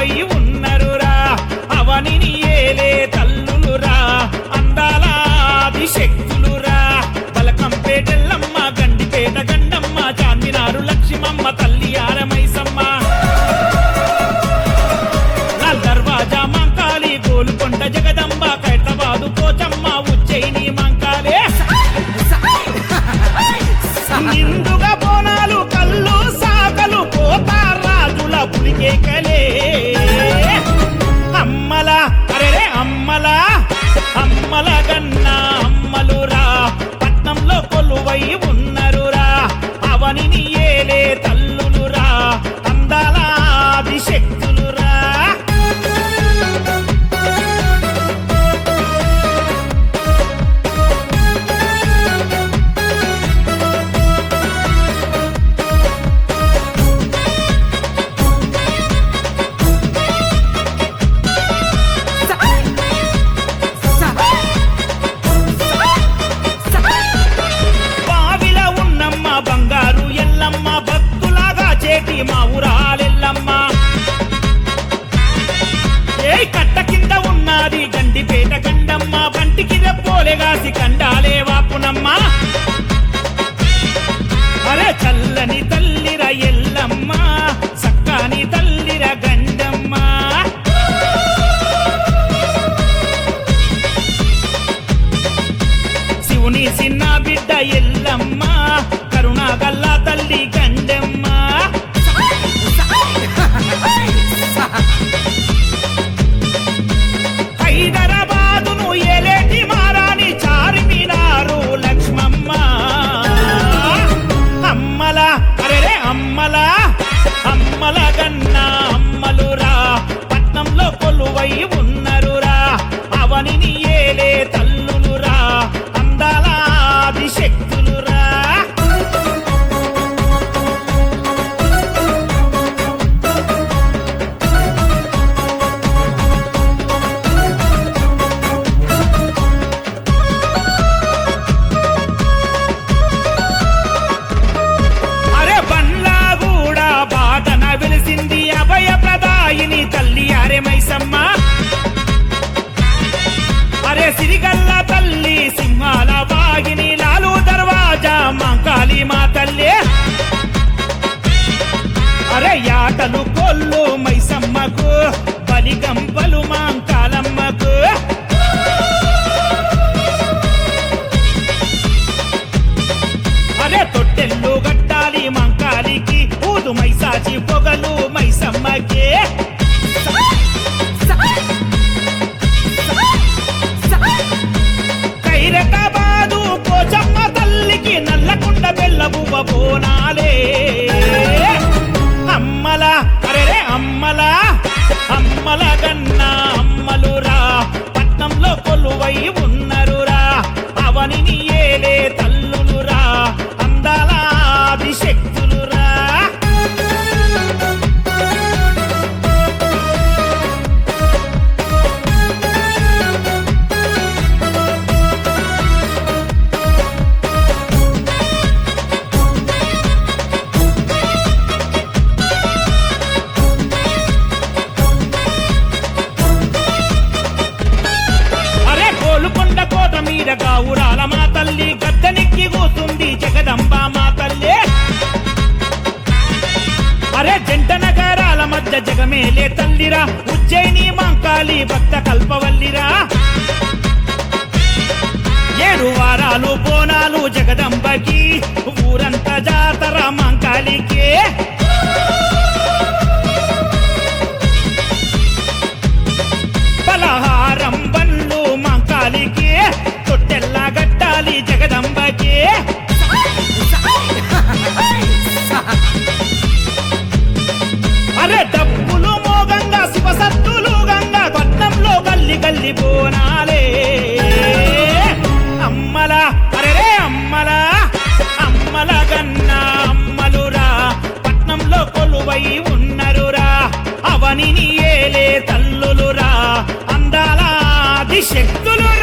కొలువై ఉన్నరురా అవనిని ఏలే తల్లులురా అందాల ఆది శక్తులురా బలకంపేటెల్లమ్మ గండిపేట గండమ్మ చార్మినారు లక్ష్మమ్మ తల్లి ఆరమైసమ్మ లాల్ దర్వాజా మంకాలి గోలుకొండ జగదంబ ఖైరతాబాదు పోచమ్మ ఉజ్జయిని మంకాలే నిండుగా బోనాలు కళ్ళు సాగలు పోతారాజుల పులికేకలే అమ్మల అరే అమ్మల అమ్మల గన్నా అమ్మలురా పట్నంలో కొలువై ఉన్నరురా అవనిని ఏలే తల్లులురా అందాల ఆది శక్తులురా బావిల ఉన్నమ్మ బంగారు ఎల్లమ్మ భక్తులాగా చేటి మా ఊరాలెల్లమ్మ ఏ కట్ట కింద ఉన్నది గండిపేట గండమ్మ బంటికి రెప్పోలెగాసి కండాలే వాపునమ్మ అరే చల్లని తల్లిర ఎల్లమ్మ సక్కాని తల్లిర గండమ్మ శివుని చిన్న బిడ్డ ఎల్లమ్మ కరుణా గల్ల తల్లి గండమ్మ హైదరాబాదును ఏలేటి మారాని చార్మినారు లక్ష్మమ్మ అమ్మల అరే అమ్మల అమ్మల గన్న అమ్మలురా పట్నంలో కొలువై ఉన్నరురా అవనిని ఏలే తల్లులురా అందాల ఆది శక్తులురా అరే బండ్లా కూడా బాటన వెలిసింది అభయ ప్రదాయిని తల్లి అరే మైసమ్మ అరే సిరిగల్ల తల్లి సింహాల వాగిని లాలు దర్వాజా మంకాలి మా తల్లి అరే యాటలు కొల్లు మైసమ్మకు బలిగంపలు మాంకాలమ్మకు అరే తొట్టెల్లు గట్టాలి మంకాలికి ఊదు మైసాచి పొగలు మైసమ్మకే కైరతాబాదు పోచమ్మ తల్లికి నల్లకుండ బెల్లబువ్వ బోనాలే అమ్మల అరే అమ్మల అమ్మల గన్న అమ్మలురా పట్నంలో కొలువై ఉన్నరురా అవనిని ఏలే తల్లులురా అందాల ఆది శక్తులురా అరే కోలుకొండ కోట మీద గావురాల మా తల్లి గద్దెనెక్కి కూతుంది జగదంబ మా తల్లి అరే జంట నగరాల మధ్య జగమేలే తల్లిరా ఉజ్జయిని మంకాలి భక్త కల్పవల్లిరా ఏడు వారాలు బోనాలు జగదంబకి ఊరంతా జాతర మంకాలికి పలహారం బండ్లు మంకాలికి తొట్టెల్లా గట్టాలి జగదంబకి అరే డబ్బులు మోగంగా శివసత్తులు గంగా పట్నంలో గల్లి గల్లి బోనాలే అమ్మల అరే అమ్మల అమ్మల గన్న అమ్మలురా పట్నంలో కొలువై ఉన్నరురా అవనిని ఏలే తల్లులురా అందాల ఆది శక్తులురా